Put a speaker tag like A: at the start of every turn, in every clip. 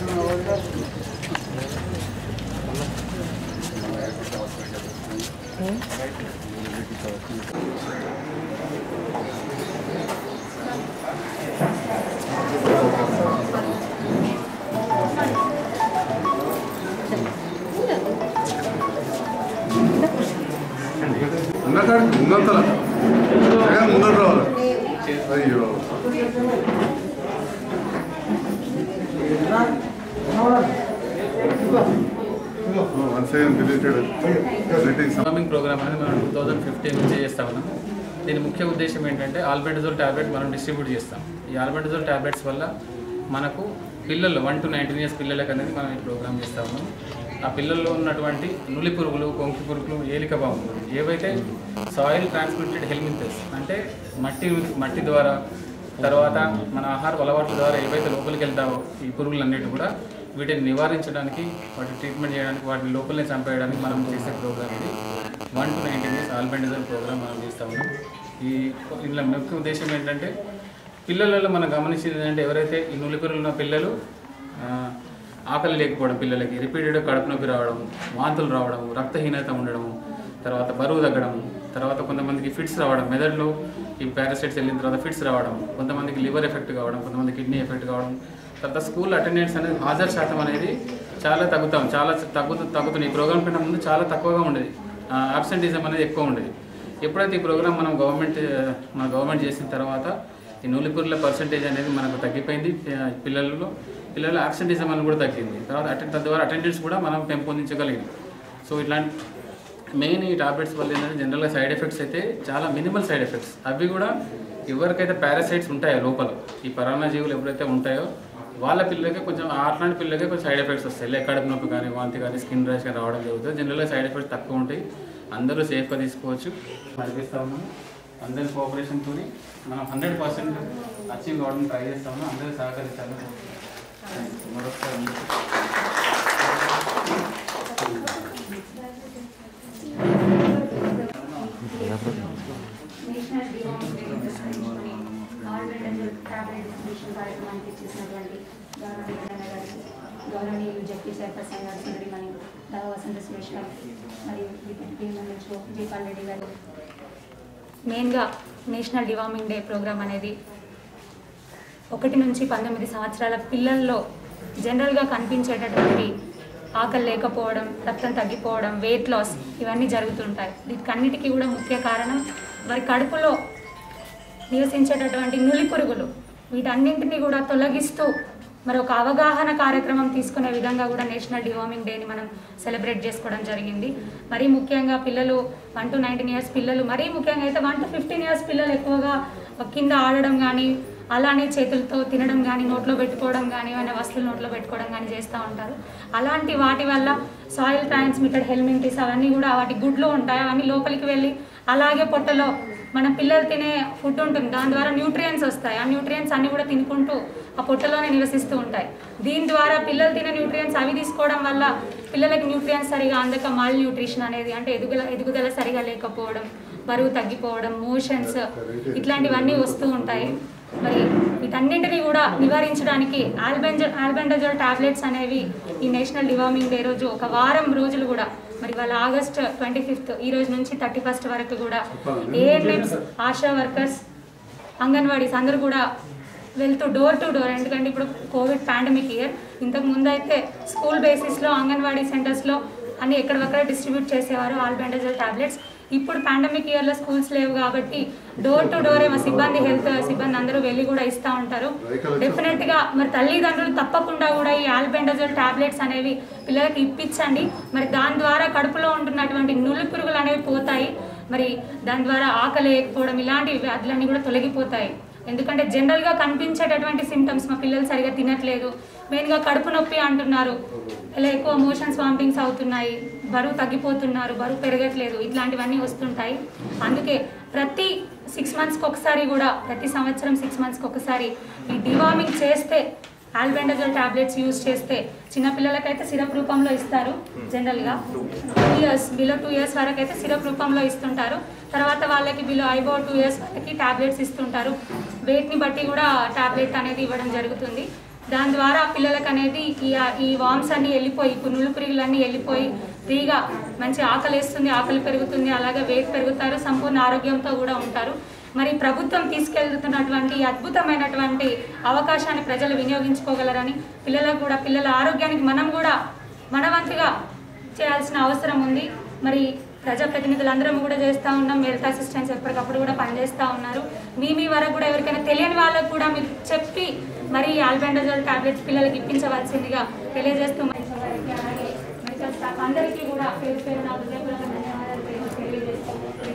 A: ఉన్నకాడికి ఉన్నంతల జగన్ ముందర రావాలి అయ్యో one second deleted settings
B: farming programme అనేది మనం టూ థౌజండ్ ఫిఫ్టీన్ నుంచి చేస్తా ఉన్నాం దీని ముఖ్య ఉద్దేశం ఏంటంటే ఆల్బెండజోల్ టాబ్లెట్ మనం డిస్ట్రిబ్యూట్ చేస్తాం ఈ ఆల్బెండజోల్ టాబ్లెట్స్ వల్ల మనకు పిల్లలు వన్ టు నైన్టీన్ ఇయర్స్ పిల్లలకు అనేది మనం ఈ ప్రోగ్రామ్ చేస్తా ఉన్నాం ఆ పిల్లల్లో ఉన్నటువంటి నులి పురుగులు కొంకి పురుగులు ఏలిక బాంబులు ఏవైతే సాయిల్ ట్రాన్స్మిటెడ్ హెల్మింతస్ అంటే మట్టి మట్టి ద్వారా తర్వాత మన ఆహార అలవాట్ల ద్వారా ఏవైతే లోపలికి వెళ్తావో ఈ పురుగులన్నిటి కూడా వీటిని నివారించడానికి వాటి ట్రీట్మెంట్ చేయడానికి వాటిని లోపలనే చంపేయడానికి మనం చేసే ప్రోగ్రామ్ ఇది one to nineteen years albendazole programme మనం చేస్తా ఉన్నాం ఈ ఇందులో ముఖ్య ఉద్దేశం ఏంటంటే పిల్లలలో మనం గమనించింది ఏంటంటే ఎవరైతే ఈ నులిపురులు ఉన్న పిల్లలు ఆ, ఆకలి లేకపోవడం పిల్లలకి రిపీటెడ్ కడుపు నొప్పి రావడం వాంతులు రావడం రక్తహీనత ఉండడం తర్వాత బరువు తగ్గడం తర్వాత కొంతమందికి ఫిట్స్ రావడం మెదడులో ఈ పారాసైట్స్ వెళ్ళిన తర్వాత ఫిట్స్ రావడం కొంతమందికి లివర్ ఎఫెక్ట్ కావడం కొంతమంది కిడ్నీ ఎఫెక్ట్ కావడం తర్వాత స్కూల్ అటెండెన్స్ అనేది హాజరు శాతం అనేది చాలా తగ్గుతాం చాలా తగ్గుతూ తగ్గుతుంది ఈ ప్రోగ్రామ్ కన్నా ముందు చాలా తక్కువగా ఉండేది అబ్సెంటిజం అనేది ఎక్కువ ఉండేది ఎప్పుడైతే ఈ ప్రోగ్రామ్ మనం గవర్నమెంట్ మన గవర్నమెంట్ చేసిన తర్వాత ఈ నూలిపూర్ల పర్సంటేజ్ అనేది మనకు తగ్గిపోయింది ఆ, పిల్లలలో పిల్లల యాబ్సెంటిజం అనేది కూడా తగ్గింది తర్వాత అటెండ్ తద్వారా అటెండెన్స్ కూడా మనం పెంపొందించగలిగాం సో ఇట్లాంటి మెయిన్ ఈ టాబ్లెట్స్ వల్ల ఏంటంటే జనరల్గా సైడ్ ఎఫెక్ట్స్ అయితే చాలా మినిమల్ సైడ్ ఎఫెక్ట్స్ అవి కూడా ఎవరికైతే పారాసైట్స్ ఉంటాయో లోపల ఈ పరాన్న జీవులు ఎవరైతే ఉంటాయో వాళ్ళ పిల్లలకి కొంచెం అట్లాంటి పిల్లలకి కొంచెం సైడ్ ఎఫెక్ట్స్ వస్తాయి లైక్ కడుపు నొప్పి కానీ వాంతి కానీ స్కిన్ ర్యాష్ కానీ రావడం జరుగుతుంది జనరల్గా సైడ్ ఎఫెక్ట్స్ తక్కువ ఉంటాయి అందరూ సేఫ్గా తీసుకోవచ్చు నడిపిస్తా ఉన్నాము అందరి కోఆపరేషన్తో మనం హండ్రెడ్ పర్సెంట్ అచీవ్ కావడం ట్రై చేస్తాము అందరూ సహకరిస్తాను మరొకసారి అందరికీ
C: నేషనల్ డివామినేషన్ ఆల్రెడీ టాబ్లెట్ డిస్ట్రిబ్యూషన్ కార్యక్రమానికి చేసినటువంటి గౌరవనీయ గారికి గౌరవనీయులు జడ్పీ చైర్పర్సన్ గారు సుందరి మరియు దావ వసంత సురేష్ గారు మరియు డిప్యూటీ నుంచి జయపాల్ రెడ్డి గారు మెయిన్గా నేషనల్ డివార్మింగ్ డే ప్రోగ్రామ్ అనేది ఒకటి నుంచి పంతొమ్మిది సంవత్సరాల పిల్లల్లో జనరల్గా కనిపించేటటువంటి ఆకలి లేకపోవడం రక్తం తగ్గిపోవడం వెయిట్ లాస్ ఇవన్నీ జరుగుతుంటాయి వీటికన్నిటికీ కూడా ముఖ్య కారణం వారి కడుపులో నివసించేటటువంటి నులి పురుగులు వీటన్నింటినీ కూడా తొలగిస్తూ మరి ఒక అవగాహన కార్యక్రమం తీసుకునే విధంగా కూడా నేషనల్ డివార్మింగ్ డేని మనం సెలబ్రేట్ చేసుకోవడం జరిగింది మరీ ముఖ్యంగా పిల్లలు వన్ టు నైన్టీన్ ఇయర్స్ పిల్లలు మరీ ముఖ్యంగా అయితే వన్ టు ఫిఫ్టీన్ ఇయర్స్ పిల్లలు ఎక్కువగా కింద ఆడడం కానీ అలానే చేతులతో తినడం కానీ నోట్లో పెట్టుకోవడం కానీ ఏమైనా వస్తువులు నోట్లో పెట్టుకోవడం కానీ చేస్తూ ఉంటారు అలాంటి వాటి వల్ల సాయిల్ ట్రాన్స్మిటెడ్ హెల్మింటిస్ అవన్నీ కూడా వాటి గుడ్లో ఉంటాయి అవన్నీ లోపలికి వెళ్ళి అలాగే పొట్టలో మన పిల్లలు తినే ఫుడ్ ఉంటుంది దాని ద్వారా న్యూట్రియన్స్ వస్తాయి ఆ న్యూట్రియన్స్ అన్ని కూడా తినుకుంటూ ఆ పొట్టలోనే నివసిస్తూ ఉంటాయి దీని ద్వారా పిల్లలు తినే న్యూట్రియన్స్ అవి తీసుకోవడం వల్ల పిల్లలకి న్యూట్రియన్స్ సరిగా అందక మాల్ న్యూట్రిషన్ అనేది అంటే ఎదుగుల ఎదుగుదల సరిగా లేకపోవడం బరువు తగ్గిపోవడం మోషన్స్ ఇట్లాంటివన్నీ వస్తూ ఉంటాయి మరి వీటన్నింటినీ కూడా నివారించడానికి ఆల్బెంజ ఆల్బెండజోల్ టాబ్లెట్స్ అనేవి ఈ నేషనల్ డివార్మింగ్ డే రోజు ఒక వారం రోజులు కూడా మరి వాళ్ళ ఆగస్ట్ ట్వంటీ ఫిఫ్త్ ఈ రోజు నుంచి థర్టీ ఫస్ట్ వరకు కూడా ఏఎన్ఎంస్ ఆశా వర్కర్స్ అంగన్వాడీస్ అందరూ కూడా వెళ్తూ డోర్ టు డోర్ ఎందుకంటే ఇప్పుడు కోవిడ్ పాండమిక్ ఇయర్ ఇంతకు ముందు అయితే స్కూల్ బేసిస్లో అంగన్వాడీ సెంటర్స్లో అన్ని ఎక్కడివక్కడ డిస్ట్రిబ్యూట్ చేసేవారు ఆల్బెండజల్ టాబ్లెట్స్ ఇప్పుడు పాండమిక్ ఇయర్లో స్కూల్స్ లేవు కాబట్టి డోర్ టు డోర్ ఏమో సిబ్బంది హెల్త్ సిబ్బంది అందరూ వెళ్ళి కూడా ఇస్తూ ఉంటారు డెఫినెట్గా మరి తల్లిదండ్రులు తప్పకుండా కూడా ఈ ఆల్బెండజల్ టాబ్లెట్స్ అనేవి పిల్లలకి ఇప్పించండి మరి దాని ద్వారా కడుపులో ఉంటున్నటువంటి నులి పురుగులు అనేవి పోతాయి మరి దాని ద్వారా ఆకలి లేకపోవడం ఇలాంటి వ్యాధులన్నీ కూడా తొలగిపోతాయి ఎందుకంటే జనరల్గా కనిపించేటటువంటి సిమ్టమ్స్ మా పిల్లలు సరిగా తినట్లేదు మెయిన్గా కడుపు నొప్పి అంటున్నారు ఇలా ఎక్కువ మోషన్స్ వామిటింగ్స్ అవుతున్నాయి బరువు తగ్గిపోతున్నారు బరువు పెరగట్లేదు ఇట్లాంటివన్నీ వస్తుంటాయి అందుకే ప్రతి సిక్స్ మంత్స్కి ఒకసారి కూడా ప్రతి సంవత్సరం సిక్స్ మంత్స్కి ఒకసారి ఈ డివార్మింగ్ చేస్తే ఆల్బెండజోల్ టాబ్లెట్స్ యూజ్ చేస్తే చిన్నపిల్లలకైతే సిరప్ రూపంలో ఇస్తారు జనరల్గా two years below two years వరకు అయితే సిరప్ రూపంలో ఇస్తుంటారు తర్వాత వాళ్ళకి బిలో ఐబో టూ ఇయర్స్ వరకు టాబ్లెట్స్ ఇస్తుంటారు వెయిట్ని బట్టి కూడా టాబ్లెట్ అనేది ఇవ్వడం జరుగుతుంది దాని ద్వారా పిల్లలకు అనేది ఈ ఈ వామ్స్ అన్ని వెళ్ళిపోయి పునులు పురుగులన్నీ వెళ్ళిపోయి ఫ్రీగా మంచి ఆకలి వేస్తుంది ఆకలి పెరుగుతుంది అలాగే వెయిట్ పెరుగుతారు సంపూర్ణ ఆరోగ్యంతో కూడా ఉంటారు మరి ప్రభుత్వం తీసుకెళ్తున్నటువంటి ఈ అద్భుతమైనటువంటి అవకాశాన్ని ప్రజలు వినియోగించుకోగలరని పిల్లలకు కూడా పిల్లల ఆరోగ్యానికి మనం కూడా మనవంతుగా చేయాల్సిన అవసరం ఉంది మరి ప్రజాప్రతినిధులందరం కూడా చేస్తూ ఉన్నాం హెల్త్ అసిస్టెంట్స్ ఎప్పటికప్పుడు కూడా పనిచేస్తూ ఉన్నారు మీ మీ వరకు కూడా ఎవరికైనా తెలియని వాళ్ళకు కూడా మీరు చెప్పి మరి ఆల్బెండజోల్ టాబ్లెట్స్ పిల్లలకి ఇప్పించవలసిందిగా తెలియజేస్తూ మరి వారికి అలాగే మెడికల్ స్టాఫ్ అందరికీ కూడా పేరు పేరు నా హృదయపూర్వక ధన్యవాదాలు తెలియజేస్తూ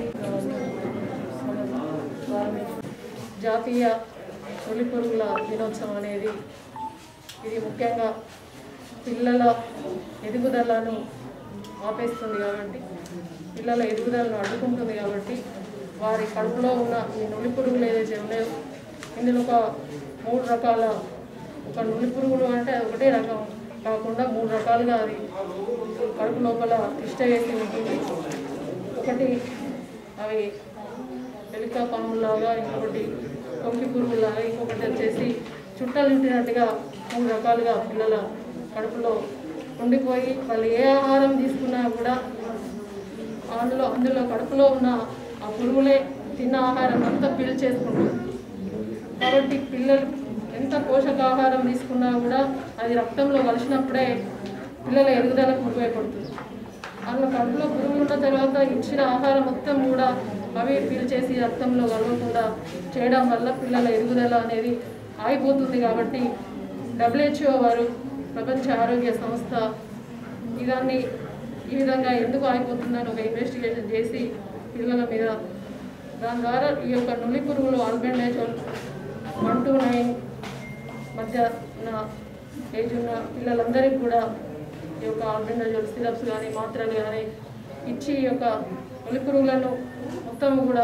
D: జాతీయ తొలి పురుగుల దినోత్సవం అనేది ఇది ముఖ్యంగా పిల్లల ఎదుగుదలను ఆపేస్తుంది కాబట్టి పిల్లల ఎదుగుదలను అడ్డుకుంటుంది కాబట్టి వారి కడుపులో ఉన్న ఈ నులి పురుగులు ఏదైతే ఉన్నాయో ఇందులో ఒక మూడు రకాల ఒక నులి పురుగులు అంటే అది ఒకటే రకం కాకుండా మూడు రకాలుగా అది కడుపు లోపల తిష్ట వేసి ఉంటుంది ఒకటి అవి ఎలికా పాములాగా ఇంకొకటి కొంకి పురుగులాగా ఇంకొకటి వచ్చేసి చుట్టలు చుట్టినట్టుగా మూడు రకాలుగా పిల్లల కడుపులో ఉండిపోయి వాళ్ళు ఏ ఆహారం తీసుకున్నా కూడా అందులో అందులో కడుపులో ఉన్న ఆ పురుగులే తిన్న ఆహారం అంతా పీల్చేసుకుంటుంది కాబట్టి పిల్లలు ఎంత పోషకాహారం తీసుకున్నా కూడా అది రక్తంలో కలిసినప్పుడే పిల్లల ఎదుగుదలకు ఉపయోగపడుతుంది అందులో కడుపులో పురుగులు ఉన్న తర్వాత ఇచ్చిన ఆహారం మొత్తం కూడా అవి పీల్చేసి రక్తంలో కలవకుండా చేయడం వల్ల పిల్లల ఎదుగుదల అనేది ఆగిపోతుంది కాబట్టి డబ్ల్యూహెచ్ఓ వారు ప్రపంచ ఆరోగ్య సంస్థ ఇదాన్ని ఈ విధంగా ఎందుకు ఆగిపోతుందని ఒక ఇన్వెస్టిగేషన్ చేసి పిల్లల మీద దాని ద్వారా ఈ యొక్క నులి పురుగులు ఆల్బెండేజోల్ వన్ టు నైన్ మధ్య ఉన్న ఏజ్ ఉన్న పిల్లలందరికీ కూడా ఈ యొక్క ఆల్బెండజోల్ సిరప్స్ కానీ మాత్రలు కానీ ఇచ్చి ఈ యొక్క నులి పురుగులను మొత్తం కూడా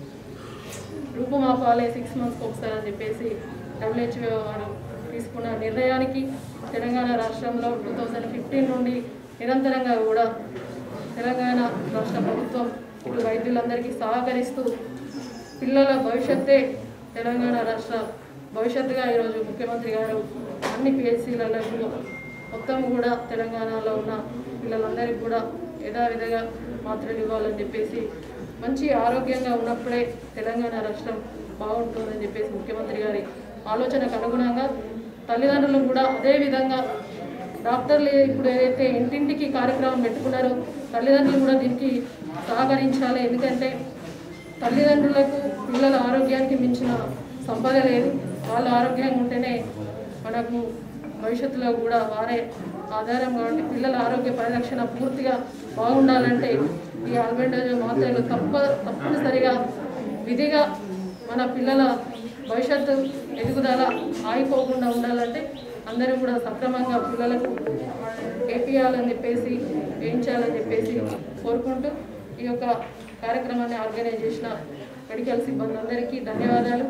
D: రూపుమాపాలి సిక్స్ మంత్స్కి ఒకసారి అని చెప్పేసి డబ్ల్యూహెచ్ఓ వారు తీసుకున్న నిర్ణయానికి తెలంగాణ రాష్ట్రంలో టూ థౌజండ్ ఫిఫ్టీన్ నుండి నిరంతరంగా కూడా తెలంగాణ రాష్ట్ర ప్రభుత్వం ఇటు వైద్యులందరికీ సహకరిస్తూ పిల్లల భవిష్యత్తే తెలంగాణ రాష్ట్ర భవిష్యత్తుగా ఈరోజు ముఖ్యమంత్రి గారు అన్ని పిహెచ్సీలకు మొత్తం కూడా తెలంగాణలో ఉన్న పిల్లలందరికీ కూడా యథావిధిగా మాత్రలు ఇవ్వాలని చెప్పేసి మంచి ఆరోగ్యంగా ఉన్నప్పుడే తెలంగాణ రాష్ట్రం బాగుంటుందని చెప్పేసి ముఖ్యమంత్రి గారి ఆలోచనకు అనుగుణంగా తల్లిదండ్రులు కూడా అదే విధంగా డాక్టర్లు ఇప్పుడు ఏదైతే ఇంటింటికి కార్యక్రమం పెట్టుకున్నారో తల్లిదండ్రులు కూడా దీనికి సహకరించాలి ఎందుకంటే తల్లిదండ్రులకు పిల్లల ఆరోగ్యానికి మించిన సంపద లేదు వాళ్ళ ఆరోగ్యంగా ఉంటేనే మనకు భవిష్యత్తులో కూడా వారే ఆధారం కాబట్టి పిల్లల ఆరోగ్య పరిరక్షణ పూర్తిగా బాగుండాలంటే ఈ ఆల్బెండోజో మాత్రలు తప్ప తప్పనిసరిగా విధిగా మన పిల్లల భవిష్యత్తు ఎదుగుదల ఆగిపోకుండా ఉండాలంటే అందరూ కూడా సక్రమంగా పిల్లలకు వేపియాలని చెప్పేసి వేయించాలని చెప్పేసి కోరుకుంటూ ఈ యొక్క కార్యక్రమాన్ని ఆర్గనైజ్ చేసిన మెడికల్ సిబ్బంది అందరికీ ధన్యవాదాలు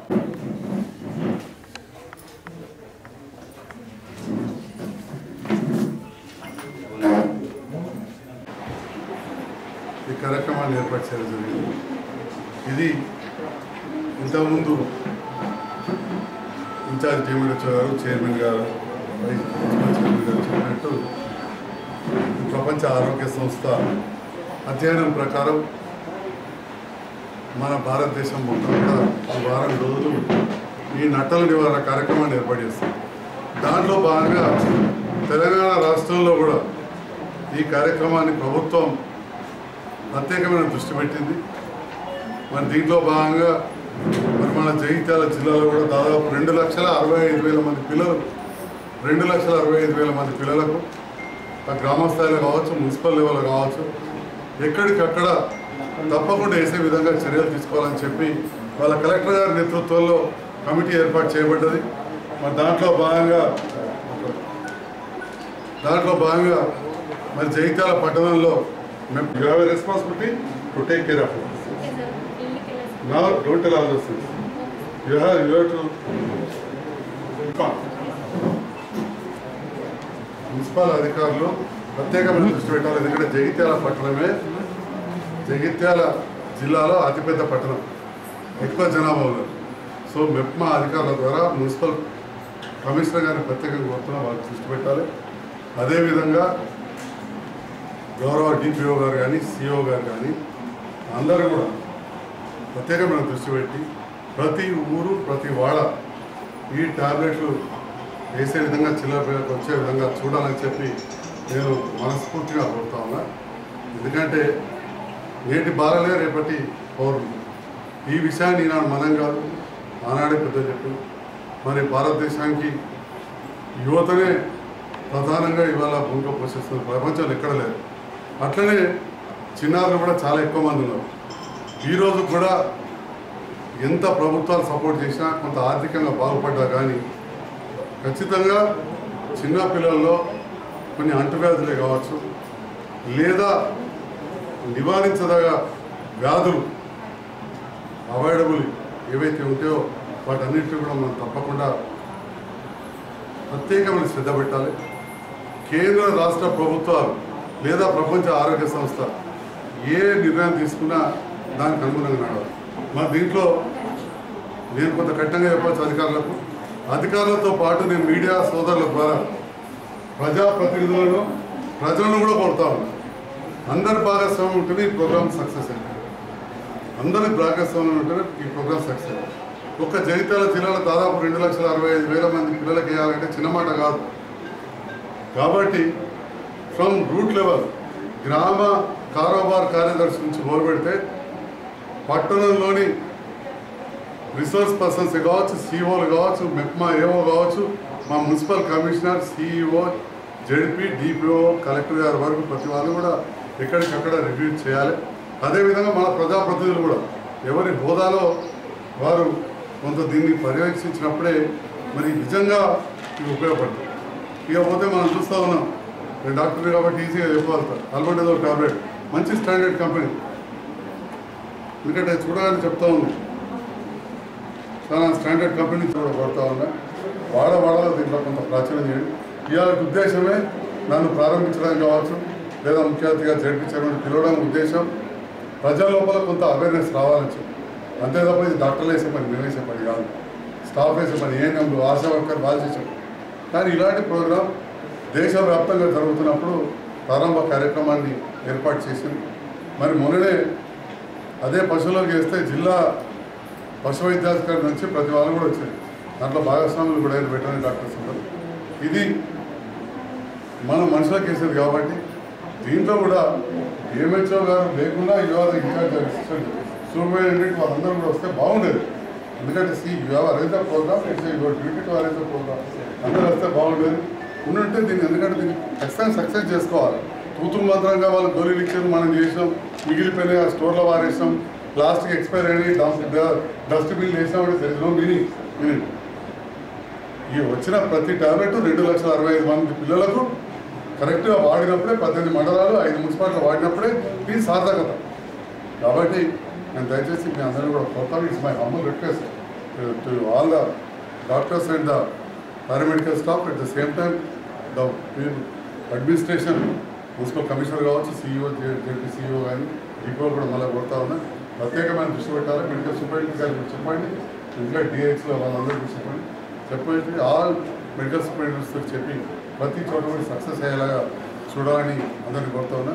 A: ఈ కార్యక్రమాన్ని ఏర్పాటు చేయడం జరిగింది ఇది ఇంతకుముందు ఇన్ఛార్జ్ డిఎంహెచ్ఓ గారు చైర్మన్ గారు వైస్ ప్రిన్సిపల్ చైర్మన్ గారు చెప్పినట్టు ప్రపంచ ఆరోగ్య సంస్థ అధ్యయనం ప్రకారం మన భారతదేశం మొత్తం కూడా ఈ వారం రోజులు ఈ నట్టల నివారణ కార్యక్రమాన్ని ఏర్పాటు చేస్తాం దాంట్లో భాగంగా తెలంగాణ రాష్ట్రంలో కూడా ఈ కార్యక్రమాన్ని ప్రభుత్వం ప్రత్యేకమైన దృష్టి పెట్టింది మరి దీంట్లో భాగంగా మరి మన జగిత్యాల జిల్లాలో కూడా దాదాపు రెండు లక్షల అరవై ఐదు వేల మంది పిల్లలు రెండు లక్షల అరవై ఐదు వేల మంది పిల్లలకు ఆ గ్రామ స్థాయిలో కావచ్చు మున్సిపల్ లెవెల్లో కావచ్చు ఎక్కడికక్కడ తప్పకుండా వేసే విధంగా చర్యలు తీసుకోవాలని చెప్పి వాళ్ళ కలెక్టర్ గారి నేతృత్వంలో కమిటీ ఏర్పాటు చేయబడ్డది మరి దాంట్లో భాగంగా దాంట్లో భాగంగా మరి జగిత్యాల పట్టణంలో మేము you have responsibility to take care of it Now, don't tell all those things. You have, you have to. Come. Municipal అధికారులు ప్రత్యేకమైన దృష్టి పెట్టాలి ఎందుకంటే జగిత్యాల పట్టణమే జగిత్యాల జిల్లాలో అతిపెద్ద పట్టణం ఎక్కువ జనాభా ఉన్నారు సో మెప్మా అధికారుల ద్వారా మున్సిపల్ కమిషనర్ గారిని ప్రత్యేకంగా కోరుతున్నా వాళ్ళకి దృష్టి పెట్టాలి అదేవిధంగా గౌరవ డిపిఓ గారు కానీ సిఓ గారు కానీ అందరూ కూడా ప్రత్యేకమైన దృష్టి పెట్టి ప్రతి ఊరు ప్రతి వాడ ఈ టాబ్లెట్లు వేసే విధంగా చిల్లర పిల్లలకు వచ్చే విధంగా చూడాలని చెప్పి నేను మనస్ఫూర్తిగా కోరుతా ఉన్నా ఎందుకంటే నేటి బాలలే రేపటి పౌరులు ఈ విషయాన్ని ఈనాడు మనం కాదు ఆనాడే పెద్ద చెప్పు మరి భారతదేశానికి యువతనే ప్రధానంగా ఇవాళ భూమిక పోషిస్తున్న ప్రపంచంలో ఎక్కడ లేదు అట్లనే చిన్నారులు కూడా చాలా ఎక్కువ మంది ఉన్నారు ఈరోజు కూడా ఎంత ప్రభుత్వాలు సపోర్ట్ చేసినా కొంత ఆర్థికంగా బాగుపడ్డా కానీ ఖచ్చితంగా చిన్న పిల్లల్లో కొన్ని అంటువ్యాధులే కావచ్చు లేదా నివారించదగ వ్యాధులు అవాయిడబుల్ ఏవైతే ఉంటాయో వాటన్నిటిని కూడా మనం తప్పకుండా ప్రత్యేకమైన శ్రద్ధ పెట్టాలి కేంద్ర రాష్ట్ర ప్రభుత్వాలు లేదా ప్రపంచ ఆరోగ్య సంస్థ ఏ నిర్ణయం తీసుకున్నా దానికి అనుగుణంగా నడవాలి మరి దీంట్లో నేను కొంత కఠినంగా చెప్పచ్చు అధికారులకు అధికారులతో పాటు నేను మీడియా సోదరుల ద్వారా ప్రజాప్రతినిధులను ప్రజలను కూడా కొడతా ఉన్నాను అందరి భాగస్వామ్యం ఉంటేనే ఈ ప్రోగ్రామ్ సక్సెస్ అయింది అందరి భాగస్వామ్యం ఉంటేనే ఈ ప్రోగ్రామ్ సక్సెస్ అయింది ఒక్క జగిత్యాల జిల్లాలో దాదాపు రెండు లక్షల అరవై ఐదు వేల మంది పిల్లలకి వేయాలంటే చిన్న మాట కాదు కాబట్టి ఫ్రమ్ రూట్ లెవెల్ గ్రామ కారోబార్ కార్యదర్శి నుంచి మొదలు పెడితే పట్టణంలోని రిసోర్స్ పర్సన్స్ కావచ్చు సిఓలు కావచ్చు మెప్మా ఏఓ కావచ్చు మా municipal commissioner CEO ZP DPO collector గారి వరకు ప్రతి వాళ్ళు కూడా ఎక్కడికక్కడ రివ్యూ చేయాలి అదేవిధంగా మన ప్రజాప్రతినిధులు కూడా ఎవరి హోదాలో వారు కొంత దీన్ని పర్యవేక్షించినప్పుడే మరి నిజంగా ఇవి ఉపయోగపడతాయి ఇక పోతే మనం చూస్తూ ఉన్నాం నేను డాక్టర్ కాబట్టి ఈజీగా చెప్పగలుగుతాను అల్బండేదో టాబ్లెట్ మంచి స్టాండర్డ్ కంపెనీ ఎందుకంటే చూడగానే చెప్తా ఉంది చాలా స్టాండర్డ్ కంపెనీ కూడా పడతా ఉన్నా వాడ వాడలో దీంట్లో కొంత ప్రాచుర్యం చేయండి ఇవాళ ఉద్దేశమే నన్ను ప్రారంభించడానికి కావచ్చు లేదా ముఖ్య అతిథిగా జరిపించడానికి పిలవడం ఉద్దేశం ప్రజల లోపల కొంత అవేర్నెస్ రావాలని చెప్పి అంతే తప్ప ఇది డాక్టర్లు వేసే పని మేము వేసే పని కాదు స్టాఫ్ వేసే పని ఏఎన్ఎంలు ఆశా వర్కర్ వాళ్ళు చేసే పని కానీ ఇలాంటి ప్రోగ్రాం దేశవ్యాప్తంగా జరుగుతున్నప్పుడు ప్రారంభ కార్యక్రమాన్ని ఏర్పాటు చేసింది మరి మొన్ననే అదే పశువులకు చేస్తే జిల్లా పశు వైద్యాధికారి నుంచి ప్రతి వాళ్ళు కూడా వచ్చారు దాంట్లో భాగస్వాములు కూడా అయిన వెటర్నరీ డాక్టర్స్ ఉన్నారు ఇది మనం మనుషులకు వేసేది కాబట్టి దీంట్లో కూడా ఏమేచో గారు లేకుండా ఇవాళ ఇన్ఛార్జ్ అసిస్టెంట్ సూపరింటెండెంట్ వాళ్ళందరూ కూడా వస్తే బాగుండేది ఎందుకంటే see you arrange the programme it's your duty to arrange the programme అందరూ వస్తే బాగుండేది ఉండుంటే దీన్ని ఎందుకంటే దీన్ని ఖచ్చితంగా సక్సెస్ చేసుకోవాలి తూతు మంత్రంగా వాళ్ళు గోళీలు ఇచ్చారు మనం చేసాం మిగిలిపోయినాయి ఆ స్టోర్లో వారేసాం ప్లాస్టిక్ ఎక్స్పైర్ అయినాయి డస్ట్బిన్ వేసామంటే తెలిసిన మీనింగ్ మీనింగ్ ఈ వచ్చిన ప్రతి టాబ్లెట్ రెండు లక్షల అరవై ఐదు మంది పిల్లలకు కరెక్ట్గా వాడినప్పుడే పద్దెనిమిది మండలాలు ఐదు మున్సిపాలిటీలు వాడినప్పుడే ఇది సార్థకత కాబట్టి నేను దయచేసి మీ అందరూ కూడా కొత్త it's my humble request to all the doctors and the paramedical staff at the same time the administration municipal commissioner కావచ్చు సీఈఓ జెడ్పీ సీఈఓ కానీ డిపో కూడా మళ్ళీ కొడతా ఉన్నా ప్రత్యేకమైన దృష్టి పెట్టాలి మెడికల్ సూపరింటెండెంట్ గారికి కూడా చెప్పండి ఇంకా డిఎక్స్లో వాళ్ళందరికీ చెప్పండి చెప్పండి ఆల్ మెడికల్ సూపరింటెండెంట్స్తో చెప్పి ప్రతి చోట కూడా సక్సెస్ అయ్యేలాగా చూడాలని అందరినీ కోరుతా ఉన్నా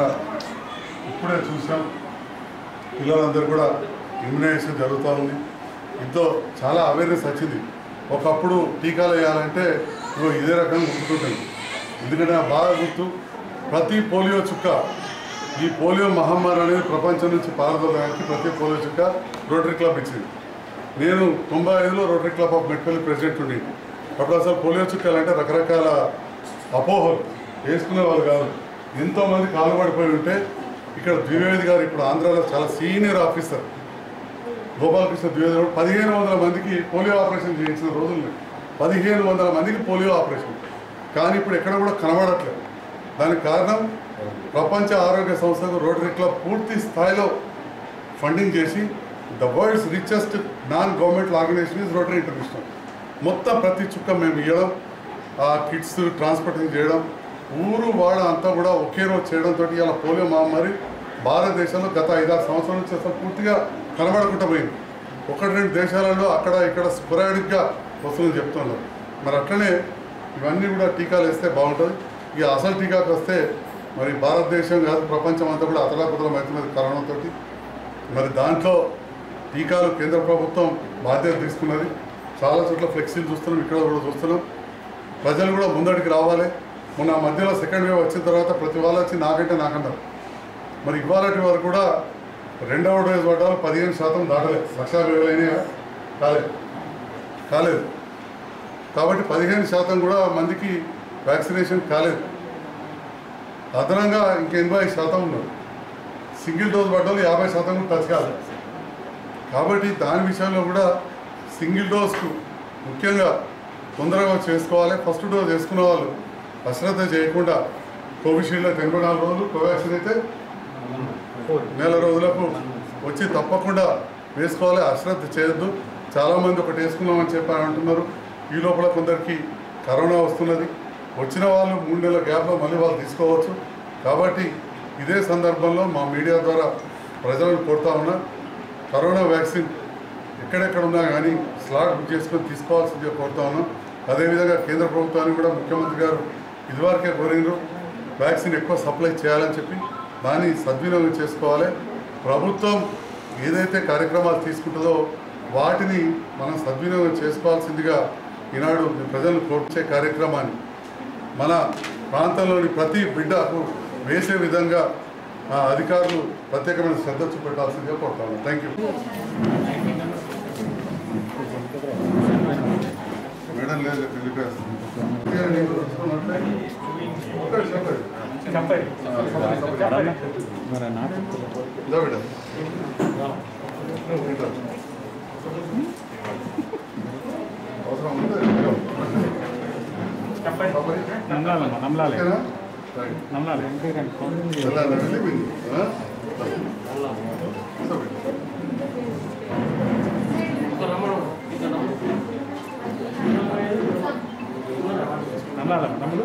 A: ఇప్పుడే చూసాం పిల్లలందరూ కూడా ఇమ్యునైజేషన్ జరుగుతూ ఉంది ఇంతో చాలా అవేర్నెస్ వచ్చింది ఒకప్పుడు టీకాలు వేయాలంటే ఇగో ఇదే రకంగా గుర్తుకుంటుంది ఎందుకంటే నాకు బాగా గుర్తు ప్రతి పోలియో చుక్క ఈ పోలియో మహమ్మారి అనేది ప్రపంచం నుంచి పారదోలడానికి ప్రతి పోలియో చుక్క రోటరీ క్లబ్ ఇచ్చింది నేను తొంభై ఐదులో Rotary Club of Metpally president ఉండి అప్పుడు అసలు పోలియో చుక్కలు అంటే రకరకాల అపోహలు వేసుకునే వాళ్ళు కాదు ఎంతోమంది కాలు పడిపోయి ఉంటే ఇక్కడ ద్వివేది గారు ఇప్పుడు ఆంధ్రాలో చాలా సీనియర్ ఆఫీసర్ గోపాలకృష్ణ ద్వివేది గారు పదిహేను వందల మందికి పోలియో ఆపరేషన్ చేయించిన రోజులు పదిహేను వందల మందికి పోలియో ఆపరేషన్ కానీ ఇప్పుడు ఎక్కడ కూడా కనబడట్లేదు దానికి కారణం ప్రపంచ ఆరోగ్య సంస్థకు రోటరీ క్లబ్ పూర్తి స్థాయిలో ఫండింగ్ చేసి the world's richest non government organisation is Rotary International మొత్తం ప్రతి చుక్క మేము ఇవ్వడం ఆ కిట్స్ ట్రాన్స్పోర్టింగ్ చేయడం ఊరు వాడ అంతా కూడా ఒకే రోజు చేయడంతో ఇలా పోలియో మహమ్మారి భారతదేశంలో గత ఐదారు సంవత్సరాల నుంచి అసలు పూర్తిగా కనబడకుండా పోయింది ఒకటి రెండు దేశాలలో అక్కడ ఇక్కడ స్పొరాడిక్గా వస్తుందని చెప్తున్నారు మరి అట్లనే ఇవన్నీ కూడా టీకాలు వేస్తే బాగుంటుంది ఇక అసలు టీకాకు వస్తే మరి భారతదేశం కాదు ప్రపంచం అంతా కూడా అతలాకుతలం అవుతున్నది కరోనాతో మరి దాంట్లో టీకాలు కేంద్ర ప్రభుత్వం బాధ్యత తీసుకున్నది చాలా చోట్ల ఫ్లెక్సీలు చూస్తున్నాం ఇక్కడ కూడా చూస్తున్నాం ప్రజలు కూడా ముందడికి రావాలి మొన్న ఆ మధ్యలో సెకండ్ వేవ్ వచ్చిన తర్వాత ప్రతి వాళ్ళు వచ్చి నాకంటే నాకన్నారు మరి ఇవాళటి వరకు కూడా రెండవ డోస్ పడ్డాలు పదిహేను శాతం దాటలేదు లక్ష వేలైనా కాలేదు కాలేదు కాబట్టి పదిహేను శాతం కూడా మందికి వ్యాక్సినేషన్ కాలేదు అదనంగా ఇంక ఎనభై శాతం ఉన్నారు సింగిల్ డోస్ పడ్డాలు యాభై శాతం కూడా టచ్ కాదు కాబట్టి దాని విషయంలో కూడా సింగిల్ డోస్కు ముఖ్యంగా తొందరగా చేసుకోవాలి ఫస్ట్ డోస్ వేసుకున్న వాళ్ళు అశ్రద్ధ చేయకుండా కోవిషీల్డ్ అయితే ఎనభై నాలుగు రోజులు కోవాక్సిన్ అయితే నెల రోజులకు వచ్చి తప్పకుండా వేసుకోవాలి అశ్రద్ధ చేయొద్దు చాలామంది ఒకటి వేసుకున్నామని చెప్పి అంటున్నారు ఈ లోపల కొందరికి కరోనా వస్తున్నది వచ్చిన వాళ్ళు మూడు నెలల గ్యాప్లో మళ్ళీ వాళ్ళు తీసుకోవచ్చు కాబట్టి ఇదే సందర్భంలో మా మీడియా ద్వారా ప్రజలను కోరుతా ఉన్నా కరోనా వ్యాక్సిన్ ఎక్కడెక్కడ ఉన్నా కానీ స్లాట్ బుక్ చేసుకొని తీసుకోవాల్సిందిగా కోరుతా ఉన్నాం అదేవిధంగా కేంద్ర ప్రభుత్వానికి కూడా ముఖ్యమంత్రి గారు ఇదివరకే కోరినారు వ్యాక్సిన్ ఎక్కువ సప్లై చేయాలని చెప్పి దాన్ని సద్వినియోగం చేసుకోవాలి ప్రభుత్వం ఏదైతే కార్యక్రమాలు తీసుకుంటుందో వాటిని మనం సద్వినియోగం చేసుకోవాల్సిందిగా ఈనాడు ప్రజలను కోర్చే కార్యక్రమాన్ని మన ప్రాంతంలోని ప్రతి బిడ్డకు వేసే విధంగా ఆ అధికారులు ప్రత్యేకమైన శ్రద్ధ చూపెట్టాల్సిందిగా కోరుతాను థ్యాంక్ యూ మేడం లేదు తెలియజేస్తుంది ఇదో బిడ్డ అవసరం ఉందా?
E: నమ్లాలమ్మా నమ్లాలి
A: ఓకేనా? రైట్.
E: నమ్లాలి
A: వెళ్ళాలి, వెళ్ళి పోయింది. ఆ? ఇదో బిడ్డ.
E: నమ్లాలమ్మా నమ్ములు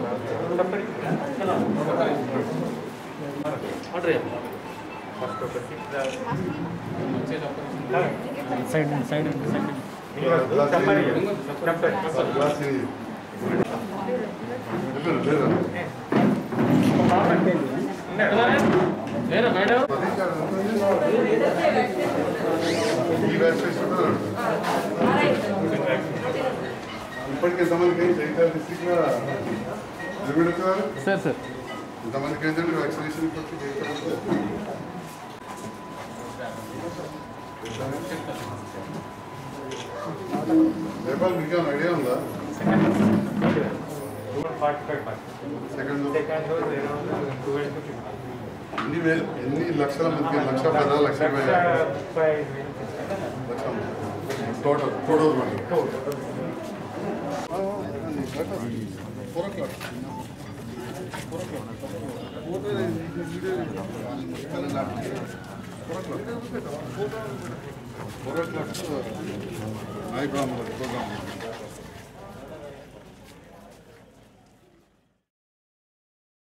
E: సైడ్ సైడ్ సైడ్
A: గ్లాస్ ఇయ్యి. గ్లాస్ ఇయ్యి. వెళ్ళరు, లేరు. ఈ వ్యాక్సినేషన్ కూడా నడుస్తుంది. ఇప్పటికి ఎంతమందికి అయింది జగిత్యాల డిస్ట్రిక్ట్లో లిమిట్ అవుతున్నారు
E: సార్ సార్
A: ఎంతమందికి అయిందండి వ్యాక్సినేషన్ ఇప్పటికి జగిత్యాల నేపాల్ మీకు ఏమైనా ఐడియా ఉందా సెకండ్ ఎన్ని వేలు ఎన్ని లక్షల మందికి లక్ష పదహారు లక్ష ఇరవై lakh total total four o'clock four o'clock four o'clock నాయ బ్రాహ్మణ ప్రోగ్రామ్